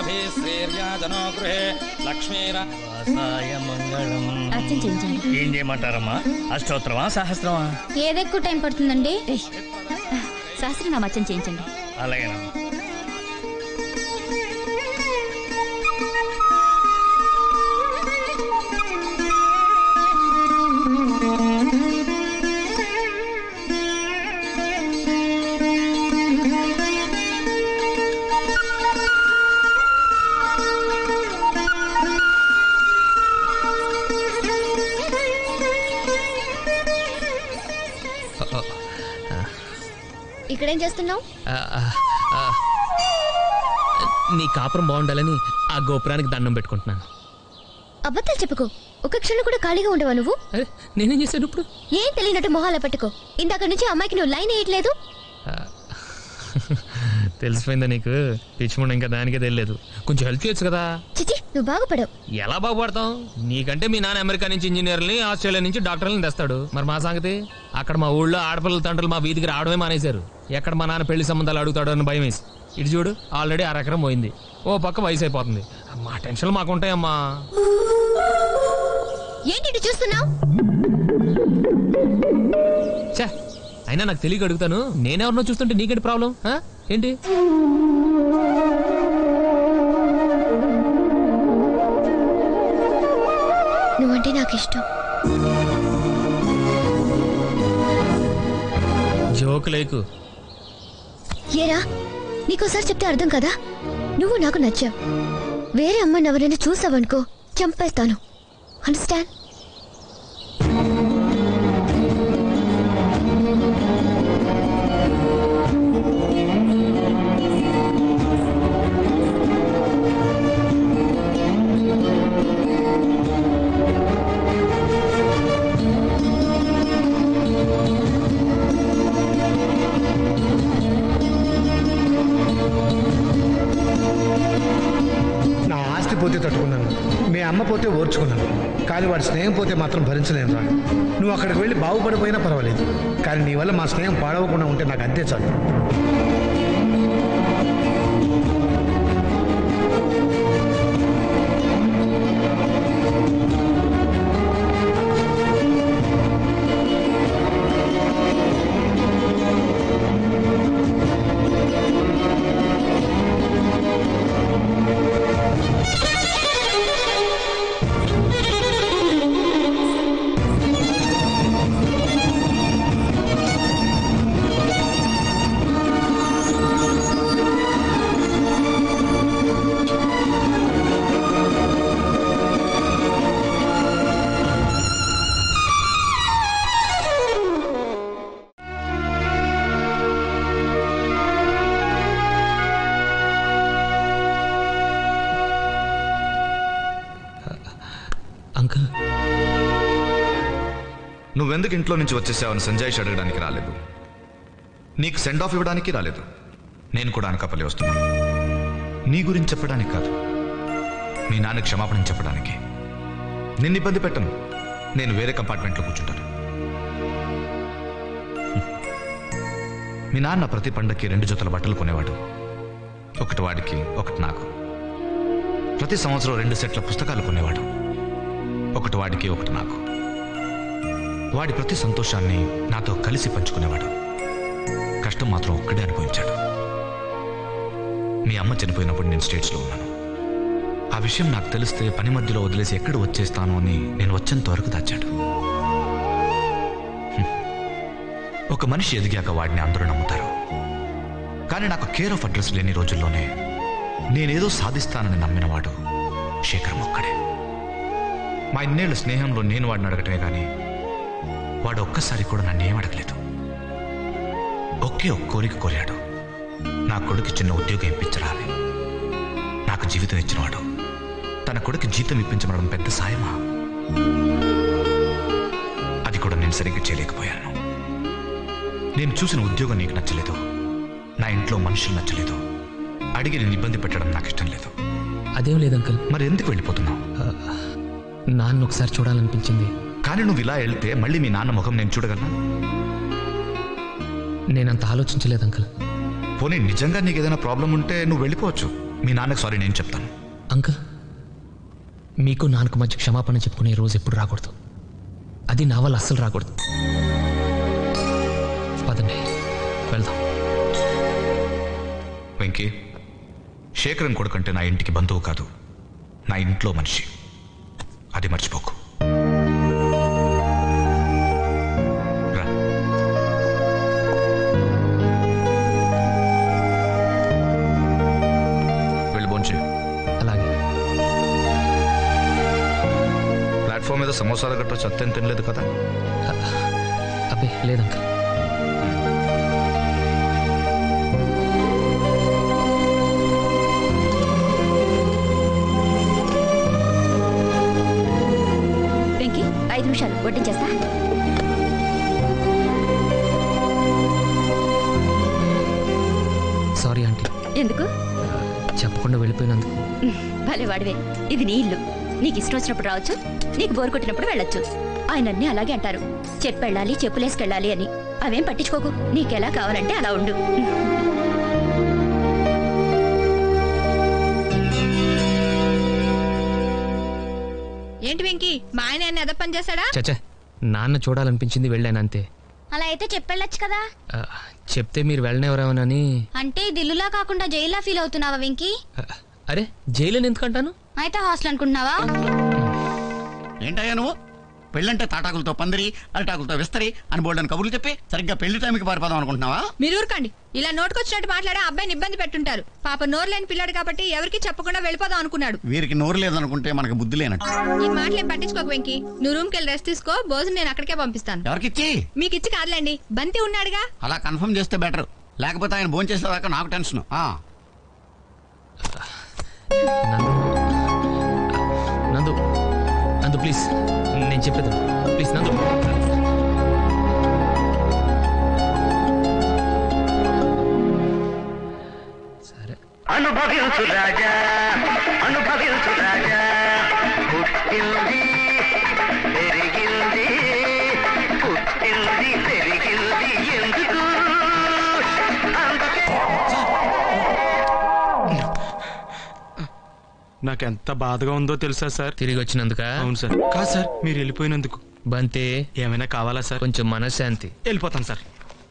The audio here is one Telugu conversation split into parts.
శ్రీర్యాజనో గృహే లక్ష్మీర మంగళం అర్చన చేయించండి ఏం చేయమంటారమ్మా అష్టోత్తరమా సహస్రమా ఏది ఎక్కువ టైం పడుతుందండి శాస్త్రనామ అర్చన చేయించండి అలాగేనమ్మా ఇక్కడేం చేస్తున్నావు ఆ, ఆ, ఆ. నీ కాపురం బాగుండాలని ఆ గోపురానికి దండం పెట్టుకుంటున్నాను అబద్ధాలు చెప్పుకో ఒక క్షణం కూడా ఖాళీగా ఉండవా నువ్వు అరే నేనేం చేశాను ఇప్పుడు ఏం తెలియనట్టు మొహాల పెట్టుకో ఇందాక నుంచి అమ్మాయికి నువ్వు లైన్ వేయట్లేదు తెలిసిపోయిందా నీకు పిచ్చిముండ ఇంకా దానికే తెలియలేదు కొంచెం హెల్ప్ చేయొచ్చు కదా చిచి నువ్వు బాగుపడవు ఎలా బాగుపడతాం నీకంటే మీ నాన్న అమెరికా నుంచి ఇంజనీర్ని ఆస్ట్రేలియా నుంచి డాక్టర్లని తెస్తాడు మరి మా సంగతి అక్కడ మా ఊళ్ళో ఆడపిల్లల తండ్రులు మా వీధికి రావడమే మానేశారు ఎక్కడ మా నాన్న పెళ్లి సంబంధాలు అడుగుతాడో అని భయం వేసి ఇటు చూడు ఆల్రెడీ అరెకరం పోయింది ఓ పక్క వయసు అయిపోతుంది మా టెన్షన్లు మాకుంటాయమ్మా ఏంటి ఇటు చూస్తున్నావు ఛే అయినా నాకు తెలియక అడుగుతాను నేనెవరినో చూస్తుంటే నీకేంటి ప్రాబ్లం ఆ? ఏంటి నువ్వంటే నాకు ఇష్టం జోక్ లేకు ఏరా నీకోసారి చెప్తే అర్థం కదా నువ్వు నాకు నచ్చావు వేరే అమ్మాయిని ఎవరైనా చూసావనుకో చంపేస్తాను అండర్స్టాండ్ నా ఆస్తి పోతే తట్టుకున్నాను మీ అమ్మ పోతే ఓర్చుకున్నాను కానీ వాడి స్నేహం పోతే మాత్రం భరించలేను రా నువ్వు అక్కడికి వెళ్ళి బాగుపడిపోయినా పర్వాలేదు కానీ నీ వల్ల మా స్నేహం పాడవకుండా ఉంటే నాకు అంతే చాలు అంకుల్ నువ్వెందుకు ఇంట్లో నుంచి వచ్చేసావని సంజయ్ అడగడానికి రాలేదు నీకు సెండ్ ఆఫ్ ఇవ్వడానికి రాలేదు నేను కూడా అనకాపల్లి వస్తున్నాను నీ గురించి చెప్పడానికి కాదు మీ నాన్న క్షమాపణ చెప్పడానికి నిన్ను ఇబ్బంది పెట్టను నేను వేరే కంపార్ట్మెంట్లో కూర్చుంటాను హ్మ్. మీ నాన్న ప్రతి పండక్కి రెండు జతల బట్టలు కొనేవాడు ఒకటి వాడికి ఒకటి నాకు ప్రతి సంవత్సరం రెండు సెట్ల పుస్తకాలు కొనేవాడు ఒకటి వాడికి ఒకటి నాకు వాడి ప్రతి సంతోషాన్ని నాతో కలిసి పంచుకునేవాడు కష్టం మాత్రం ఒక్కడే అనుభవించాడు మీ అమ్మ చనిపోయినప్పుడు నేను స్టేట్స్లో ఉన్నాను ఆ విషయం నాకు తెలిస్తే పని మధ్యలో వదిలేసి ఎక్కడ వచ్చేస్తాను అని నేను వచ్చేంత వరకు దాచాడు హ్మ్. ఒక మనిషి ఎదిగాక వాడిని అందరూ నమ్ముతారు కానీ నాకు కేర్ ఆఫ్ అడ్రస్ లేని రోజుల్లోనే నేనేదో సాధిస్తానని నమ్మినవాడు శేఖర్ ఒక్కడే మా ఇన్నేళ్ళ స్నేహంలో నేను వాడిని అడగటమే కానీ వాడు ఒక్కసారి కూడా నన్ను ఏం అడగలేదు ఒకే ఒక్క కోరిక కోరాడు నా కొడుకు చిన్న ఉద్యోగం ఇప్పించరా అని నాకు జీవితం ఇచ్చినవాడు తన కొడుకు జీతం ఇప్పించమడం పెద్ద సాయమా అది కూడా నేను సరిగ్గా చేయలేకపోయాను నేను చూసిన ఉద్యోగం నీకు నచ్చలేదు నా ఇంట్లో మనుషులు నచ్చలేదు అడిగి నేను ఇబ్బంది పెట్టడం నాకు ఇష్టం లేదు అదేం లేదు అంకుల్ మరి ఎందుకు వెళ్ళిపోతున్నావు నాన్న ఒకసారి చూడాలనిపించింది కానీ నువ్వు ఇలా వెళ్తే మళ్ళీ మీ నాన్న ముఖం నేను చూడగలనా నేనంత ఆలోచించలేదు అంకుల్ పోనీ నిజంగా నీకు ఏదైనా ప్రాబ్లం ఉంటే నువ్వు వెళ్ళిపోవచ్చు మీ నాన్నకు సారీ నేను చెప్తాను అంకుల్ మీకు నాన్నకు మధ్య క్షమాపణ చెప్పుకునే రోజు ఎప్పుడు రాకూడదు అది నా వల్ల అస్సలు రాకూడదు పదండి వెళ్దాం వెంకీ శేఖరన్ కొడుకంటే నా ఇంటికి బంధువు కాదు నా ఇంట్లో మనిషి అది మర్చిపోకు రా వెళ్ళి భోంచే అలాగే ప్లాట్ఫామ్ మీద సమోసాలు గట్రా సత్యం తినలేదు కదా అబ్బే లేదంకుల్ వెంకీ ఐదు నిమిషాలు వడ్డించేస్తా సారీ ఆంటీ ఎందుకు చెప్పకుండా వెళ్ళిపోయినందుకు భలే వాడివే ఇది నీ ఇల్లు నీకు ఇష్టం వచ్చినప్పుడు రావచ్చు నీకు బోర్ కొట్టినప్పుడు వెళ్ళొచ్చు ఆయన అన్ని అలాగే అంటారు చెప్పెళ్ళాలి చెప్పులేసుకెళ్ళాలి అని అవేం పట్టించుకోకు నీకెలా కావాలంటే అలా ఉండు ఏంటి వెంకీ మా ఆయన ఏమన్నా ఎద పని చేశాడా చచ్చా నాన్న చూడాలనిపించింది వెళ్ళాను అంతే అలా అయితే చెప్పెళ్ళొచ్చు కదా ఆ, చెప్తే మీరు వెళ్ళనివరేమోనని అంటే ఇది ఇల్లులా కాకుండా జైల్లా ఫీల్ అవుతున్నావా వెంకీ ఆ, అరే జైలు ఎందుకంటాను అయితే హాస్టల్ అనుకుంటున్నావా ఏంటయ్యా నువ్వు పెళ్ళంటే తాటాకులతో పందిరి అరిటాకులతో విస్తరి అని బోల్డని కబుర్లు చెప్పి సరిగ్గా పెళ్లి టైంకి పారిపోదాం అనుకుంటున్నావా మీరు ఊరుకోండి ఇలా నోటుకొచ్చినట్టు మాట్లాడే అబ్బాయిని ఇబ్బంది పెట్టుంటారు పాప నోరు లేని పిల్లాడు కాబట్టి ఎవరికి చెప్పకుండా వెళ్ళిపోదాం అనుకున్నాడు వీరికి నోరు లేదనుకుంటే మనకు బుద్ధి లేనట్టు ఈ మాటలేం పట్టించుకోక వెంకీ నువ్వు రూమ్కి వెళ్ళి రెస్ట్ తీసుకో భోజనం నేను అక్కడికే పంపిస్తాను ఎవరికిచ్చి మీకు ఇచ్చి కాదులేండి బంతి ఉన్నాడుగా అలా కన్ఫర్మ్ చేస్తే బెటర్ లేకపోతే ఆయన భోజనం చేసేదాకా నాకు టెన్షన్ ఆ, నందు నందు నందు ప్లీజ్ నేను చెప్పేది ప్లీజ్ నందు సరే అనుభవించు రాజా అనుభవించు రాజా పుట్టింది పెరిగింది పుట్టింది పెరిగింది ఎందుకు అందుకే నాకెంత బాధగా ఉందో తెలుసా సార్ తిరిగి వచ్చినందుక అవును సార్ కాదు సార్ మీరు వెళ్ళిపోయినందుకు బంతే ఏమైనా కావాలా సార్ కొంచెం మనశ్శాంతి వెళ్ళిపోతాను సార్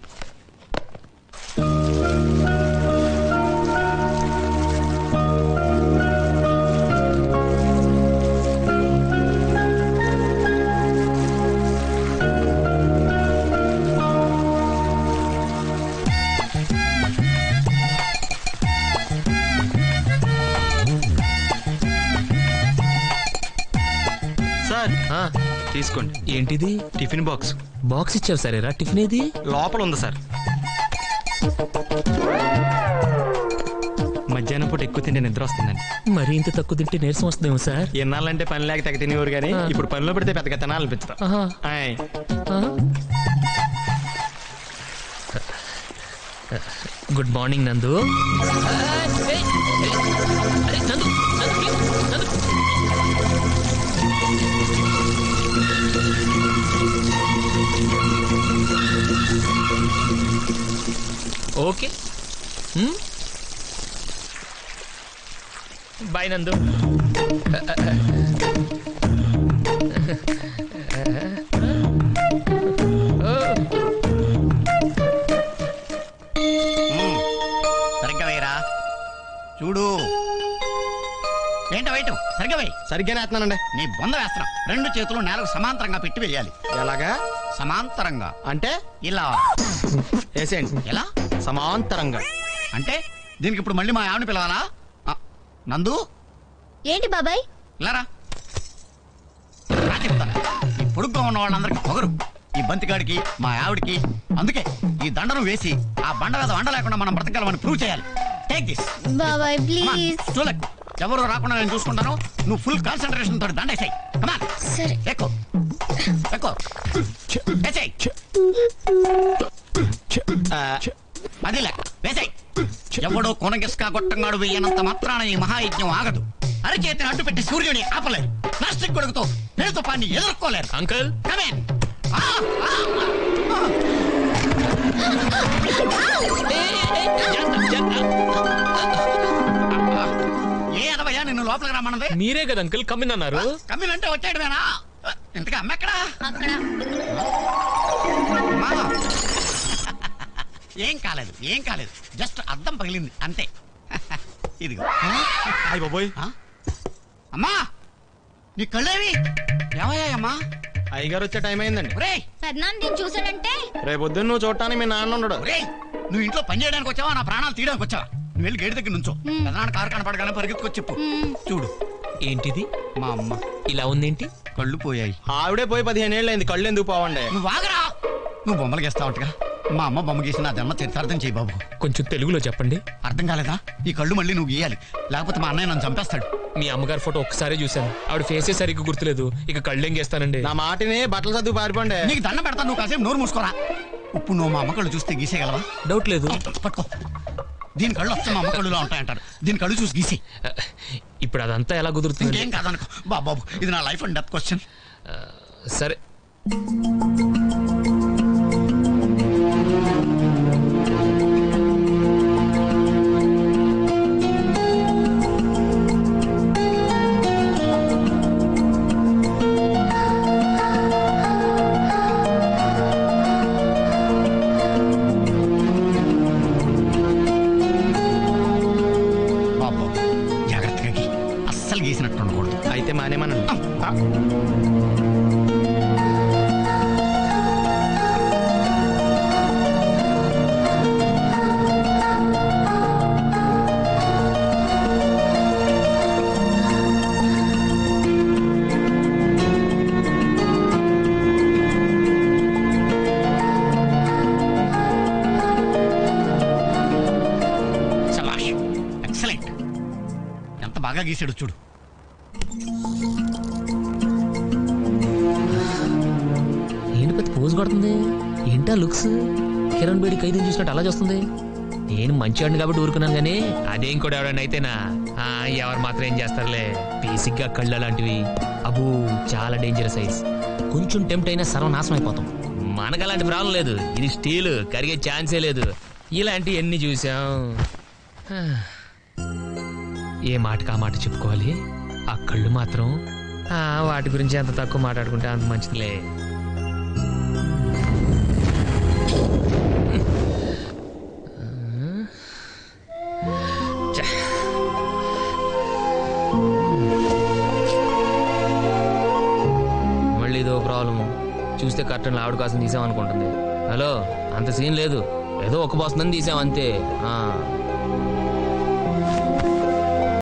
సార్ ఆ, తీసుకోండి ఏంటిది టిఫిన్ బాక్స్ బాక్స్ ఇచ్చావు సరేరా టిఫిన్ ఏది లోపల ఉంది సార్ మధ్యాహ్నం పూట ఎక్కువ తింటే నిద్ర వస్తుందండి మరి ఇంత తక్కువ తింటే నీరసం వస్తుందేమో సార్ ఎన్నాళ్ళంటే పని లేక తెగ తినేవారు కానీ ఆ. ఇప్పుడు పనిలో పెడితే పెద్దగా తినాలనిపించదు ఆహా. ఆయ్. ఆ? గుడ్ మార్నింగ్ నందు అరే, నందు, నందు, please, నందు. ఓకే హ్మ్? బాయ్ నందు ఉమ్, సరిగ్గా వేయరా చూడు ఏంట వేయటం సరిగ్గా వేయి సరిగ్గానే వేస్తున్నానండి నీ బొంద వేస్తున్నాం రెండు చేతులు నేలకు సమాంతరంగా పెట్టి వేయాలి ఎలాగా సమాంతరంగా అంటే ఇలా వేసేయండి ఎలా సమాంతరంగా అంటే దీనికి ఇప్పుడు మళ్ళీ మా ఆవిడ పిలవాలా ఆ, నందు ఏంటి బాబాయ్ ఇలారా రా చెప్తాను ఈ పొడుగ్గా ఉన్న వాళ్ళందరికీ పొగరు ఈ బంతిగాడికి మా ఆవిడకి అందుకే ఈ దండను వేసి ఆ బండ మీద వండ లేకుండా మనం బ్రతకగలమని ప్రూవ్ చేయాలి టేక్ దిస్ బాబాయ్ ప్లీజ్ చూడకు ఎవరు రాకుండా నేను చూసుకుంటాను నువ్వు ఫుల్ కాన్సన్ట్రేషన్ తోటి దండేసాయి కమా సరే ఎక్కువ ఎక్కువ వేసేయ్ ఆ, అది లెక్క వేసేయ్ ఎవడో కొనగిస్కా గొట్టంగాడు వెయ్యనంత మాత్రాన ఈ మహాయజ్ఞం ఆగదు అరచేతిని అడ్డు పెట్టి సూర్యుని ఆపలేరు ప్లాస్టిక్ గొడుగుతో నేరుతో పాన్ని ఎదుర్కోలేరు అంకుల్ Come in. ఆ, ఆ, ఆ. ఏ అదవయ్యా నిన్ను లోపలికి రమ్మన్నది మీరే కదా అంకుల్ కమ్మినన్నారు కమ్మినంటే వచ్చాడువేనా ఇంతగా అమ్మ ఎక్కడా అమ్మా. ఏం కాలేదు ఏం కాలేదు జస్ట్ అద్దం పగిలింది అంతే ఇదిగో అయ్యి బాబోయ్ ఆ? అమ్మా నీ కళ్ళేవి ఏమయ్యాయమ్మా అయ్యగారు వచ్చే టైం అయిందండి ఒరేయ్ పెద్దనాన్న నేను చూసాడంటే రేపు పొద్దున్న నువ్వు చూడటానికి మీ నాన్న ఉండడు ఒరేయ్ నువ్వు ఇంట్లో పని చేయడానికి వచ్చావా నా ప్రాణాలు తీయడానికి వచ్చావా నువ్వు వెళ్ళి గేటు దగ్గర నుంచో పెదనాన్న కారు కనపడగానే పరిగెత్తుకొచ్చి చెప్పు చూడు ఏంటిది మా అమ్మ ఇలా ఉందేంటి కళ్ళు పోయాయి ఆవిడే పోయి పదిహేను ఏళ్ళు అయింది కళ్ళు ఎందుకు పోవండి నువ్వు ఆగరా నువ్వు బొమ్మలు గీస్తావుగా మా అమ్మ బొమ్మ గీసి నా జన్మ చరితార్థం చేయి బాబు కొంచెం తెలుగులో చెప్పండి అర్థం కాలేదా ఈ కళ్ళు మళ్ళీ నువ్వు గీయాలి లేకపోతే మా అన్నయ్య నన్ను చంపేస్తాడు మీ అమ్మగారి ఫోటో ఒక్కసారి చూశాను ఆవిడ ఫేసే సరిగ్గా గుర్తులేదు ఇక కళ్ళేం చేస్తానండి నా మాటిని బట్టలు సర్దుకు పారిపోండి నీకు దండం పెడతా నువ్వు కాసేపు నోరు మూసుకోరా ఇప్పుడు నువ్వు మా అమ్మ కళ్ళు చూస్తే గీసేయగలవా డౌట్ లేదు పట్టుకో దీని కళ్ళు వస్తే మా అమ్మ కళ్ళులా ఉంటాయంటారు దీని కళ్ళు చూసి గీసి ఇప్పుడు అదంతా ఎలా కుదురుతుంది ఇంకేం కాదనుకో బాబు ఇది నా లైఫ్ అండ్ డెత్ క్వశ్చన్ సరే బాబు జాగ్రత్తగా గీ అస్సలు గీసినట్టు ఉండకూడదు అయితే మానేమనండి ఆ. శభాష్ ఎక్సలెంట్ ఎంత బాగా గీసాడు చూడు ఏంటి పెద్ద పోజ్ కొడుతుంది ఏంటా లుక్స్ కిరణ్ బేడి ఖైదీ చూసినట్టు అలా చూస్తుంది నేను మంచివాడిని కాబట్టి ఊరుకున్నాను కానీ అదేం కూడా ఎవరైనా అయితేనా ఆ, ఎవరు మాత్రం ఏం చేస్తారులే బేసిక్ గా కళ్ళు అలాంటివి అబూ చాలా డేంజర్ సైజ్ కొంచెం టెంప్ట్ అయినా సర్వనాశనం అయిపోతాం మనకు అలాంటి ప్రాబ్లం లేదు ఇది స్టీల్ కరిగే ఛాన్సే లేదు ఇలాంటి ఎన్ని చూసాం హా. ఏ మాటకి ఆ మాట చెప్పుకోవాలి ఆ కళ్ళు మాత్రం ఆ, వాటి గురించి ఎంత తక్కువ మాట్లాడుకుంటే అంత మంచిదిలే ఛ. మళ్ళీ ఇదో ప్రాబ్లం చూస్తే కర్టన్ ఆవిడ కోసం తీసాం అనుకుంటుంది హలో అంత సీన్ లేదు ఏదో ఒక బస్సుని తీసాం అంతే ఆ.